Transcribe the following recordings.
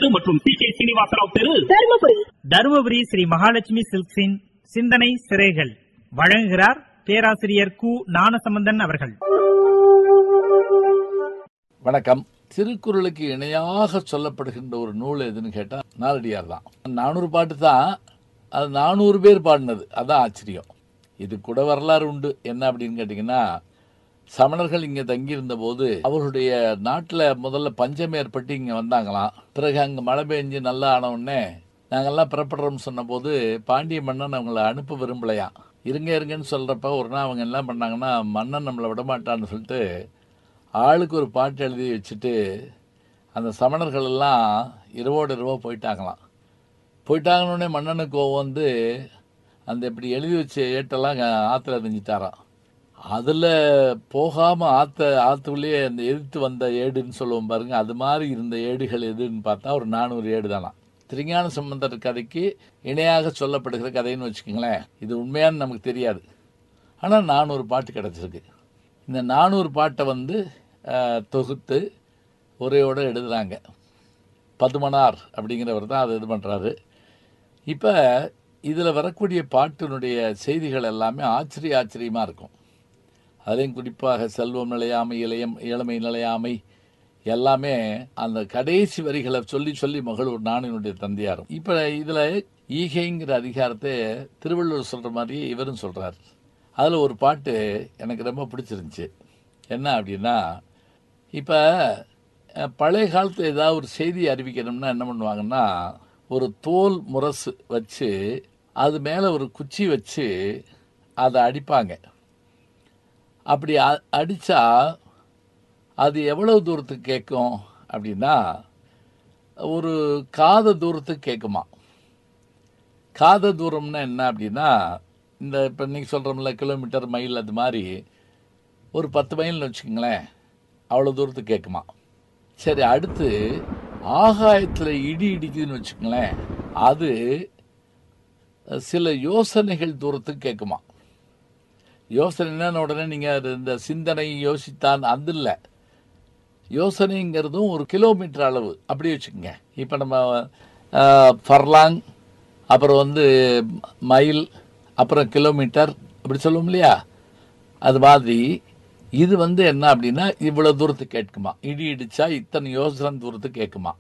தெரு மற்றும் C K Srinivasa Rao தெரு தருமபுரி தருமபுரி ஸ்ரீ மகாலட்சுமி சில்க்ஸின் சிந்தனை சிறைகள் வழங்குகிறார் பேராசிரியர் கு ஞானசம்பந்தன் அவர்கள் வணக்கம் திருக்குறளுக்கு இணையாக சொல்லப்படுகின்ற ஒரு நூல் எதுன்னு கேட்டா நாலடியார் தான் நானூறு பாட்டு தான் அது நானூறு பேர் பாடினது அதான் ஆச்சரியம் இது கூட வரலாறு உண்டு என்ன அப்படின்னு கேட்டிங்கன்னா சமணர்கள் இங்கே தங்கியிருந்த போது அவர்களுடைய நாட்டில் முதல்ல பஞ்சம் ஏற்பட்டு இங்கே வந்தாங்களாம் பிறகு அங்கே மழை பெஞ்சு நல்லா ஆன உடனே நாங்கெல்லாம் புறப்படுறோம்னு சொன்னபோது பாண்டிய மன்னன் அவங்கள அனுப்ப விரும்பலையாம் இருங்க இருங்கன்னு சொல்கிறப்ப ஒரு நாள் அவங்க என்ன பண்ணாங்கன்னா மன்னன் நம்மளை விட மாட்டான்னு சொல்லிட்டு ஆளுக்கு ஒரு பாட்டு எழுதி வச்சுட்டு அந்த சமணர்கள் எல்லாம் இரவோடு இரவோ போயிட்டாங்களாம் போயிட்டாங்கன்னொடனே மன்னனுக்கு கோவம் வந்து அந்த இப்படி எழுதி வச்ச ஏட்டெல்லாம் ஆற்றுல எரிஞ்சிட்டாராம் அதில் போகாமல் ஆற்ற ஆற்றுக்குள்ளேயே அந்த எதிர்த்து வந்த ஏடுன்னு சொல்லுவோம் பாருங்க அது மாதிரி இருந்த ஏடுகள் எதுன்னு பார்த்தா ஒரு நானூறு ஏடு தானா திருஞான சம்பந்தர் கதைக்கு இணையாக சொல்லப்படுகிற கதைன்னு வச்சுக்கோங்களேன் இது உண்மையான்னு நமக்கு தெரியாது ஆனால் நானூறு பாட்டு கிடச்சிருக்கு இந்த நானூறு பாட்டை வந்து அஹ், தொகுத்து உரையோடு எழுதுகிறாங்க பதுமனார் அப்படிங்கிறவர் தான் அதை இது பண்ணுறாரு இப்போ இதில் வரக்கூடிய பாட்டினுடைய செய்திகள் எல்லாமே ஆச்சரிய ஆச்சரியமாக இருக்கும் அதுலேயும் குறிப்பாக செல்வம் நிலையாமை இளையம் இளமை நிலையாமை எல்லாமே அந்த கடைசி வரிகளை சொல்லி சொல்லி மகளூர் நானினுடைய தந்தையாரும் இப்போ இதில் ஈகைங்கிற அதிகாரத்தை திருவள்ளுவர் சொல்கிற மாதிரியே இவரும் சொல்கிறார் அதில் ஒரு பாட்டு எனக்கு ரொம்ப பிடிச்சிருந்துச்சு என்ன அப்படின்னா இப்போ பழைய காலத்தில் ஏதாவது ஒரு செய்தி அறிவிக்கணும்னா என்ன பண்ணுவாங்கன்னா ஒரு தோல் முரசு வச்சு அது மேலே ஒரு குச்சி வச்சு அதை அடிப்பாங்க அப்படி அ- அடிச்சா அது எவ்வளவு தூரத்துக்கு கேட்கும் அப்படின்னா ஒரு காத தூரத்துக்கு கேட்குமா காத தூரம்னா என்ன அப்படின்னா இந்த இப்போ நீங்கள் சொல்கிறோம்ல கிலோமீட்டர் மைல் அது மாதிரி ஒரு பத்து மைல்னு வச்சுக்கோங்களேன் அவ்வளோ தூரத்துக்கு கேட்குமா சரி அடுத்து ஆகாயத்தில் இடி இடிக்குதுன்னு வச்சுக்கோங்களேன் அது சில யோசனைகள் தூரத்துக்கு கேட்குமா யோசனைன்னு உடனே நீங்கள் இந்த சிந்தனை யோசித்தான் அது இல்லை யோசனைங்கிறதும் ஒரு கிலோமீட்டர் அளவு அப்படி வச்சுக்கோங்க இப்போ நம்ம ஃபர்லாங் அப்புறம் வந்து மைல் அப்புறம் கிலோமீட்டர் அப்படி சொல்லுவோம் இல்லையா அது மாதிரி இது வந்து என்ன அப்படின்னா இவ்வளோ தூரத்துக்கு கேட்குமா இடி இடிச்சா இத்தனை யோசனை தூரத்துக்கு கேட்குமா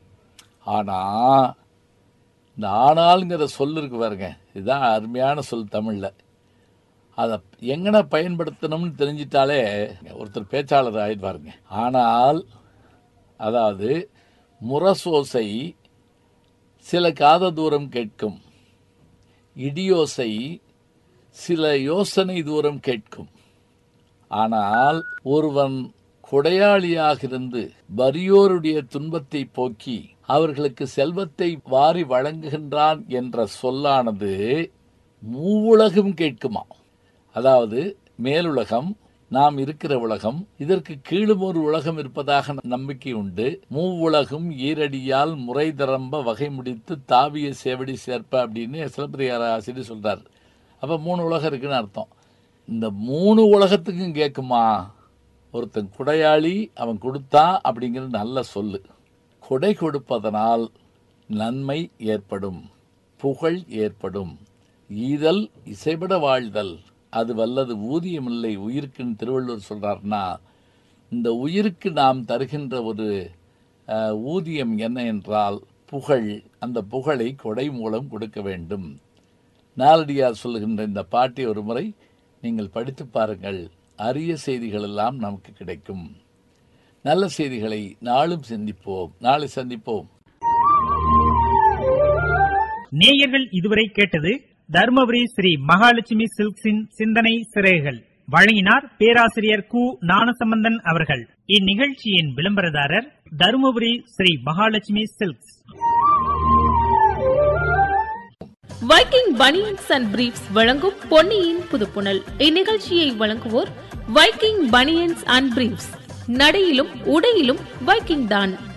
ஆனால் இந்த ஆனாலுங்கிற சொல் இருக்கு பாருங்க இதுதான் அருமையான சொல் தமிழில் அதை எங்கன பயன்படுத்தணும்னு தெரிஞ்சிட்டாலே ஒருத்தர் பேச்சாளர் ஆயிடுவாருங்க ஆனால் அதாவது முரசோசை சில காத தூரம் கேட்கும் இடியோசை சில யோசனை தூரம் கேட்கும் ஆனால் ஒருவன் கொடையாளியாக இருந்து வறியோருடைய துன்பத்தை போக்கி அவர்களுக்கு செல்வத்தை வாரி வழங்குகின்றான் என்ற சொல்லானது மூவுலகும் கேட்குமா அதாவது மேலுலகம் நாம் இருக்கிற உலகம் இதற்கு கீழும் ஒரு உலகம் இருப்பதாக நம்பிக்கை உண்டு மூவுலகும் ஈரடியால் முறை தரம்ப வகை முடித்து தாவிய சேவடி சேர்ப்ப அப்படின்னு சிலப்பதிகார ஆசிரியர் சொல்றார் அப்ப மூணு உலகம் இருக்குன்னு அர்த்தம் இந்த மூணு உலகத்துக்கும் கேட்குமா ஒருத்தன் குடையாளி அவன் கொடுத்தான் அப்படிங்கிறது நல்ல சொல்லு கொடை கொடுப்பதனால் நன்மை ஏற்படும் புகழ் ஏற்படும் ஈதல் இசைபட வாழ்தல் அது வல்லது ஊதியமில்லை உயிருக்குன்னு திருவள்ளுவர் சொல்றாருன்னா இந்த உயிருக்கு நாம் தருகின்ற ஒரு அஹ், ஊதியம் என்ன என்றால் புகழ் அந்த புகழை கொடை மூலம் கொடுக்க வேண்டும் நாலடியார் சொல்லுகின்ற இந்த பாட்டை ஒரு முறை நீங்கள் படித்து பாருங்கள் அரிய செய்திகள் எல்லாம் நமக்கு கிடைக்கும் நல்ல செய்திகளை நாளும் சிந்திப்போம் நாளை சந்திப்போம் நேயர்கள் இதுவரை கேட்டது தருமபுரி ஸ்ரீ மகாலட்சுமி சில்க்ஸின் சிந்தனை சிறைகள் வழங்கினார் பேராசிரியர் கு ஞானசம்பந்தன் அவர்கள் இந்நிகழ்ச்சியின் விளம்பரதாரர் Dharmapuri Sri Mahalakshmi silks Viking banians and briefs வழங்கும் பொன்னியின் புதுப்புணல் இந்நிகழ்ச்சியை வழங்குவோர் வைக்கிங் பனியன்ஸ் அண்ட் பிரீப்ஸ் நடையிலும் உடையிலும் வைக்கிங் தான்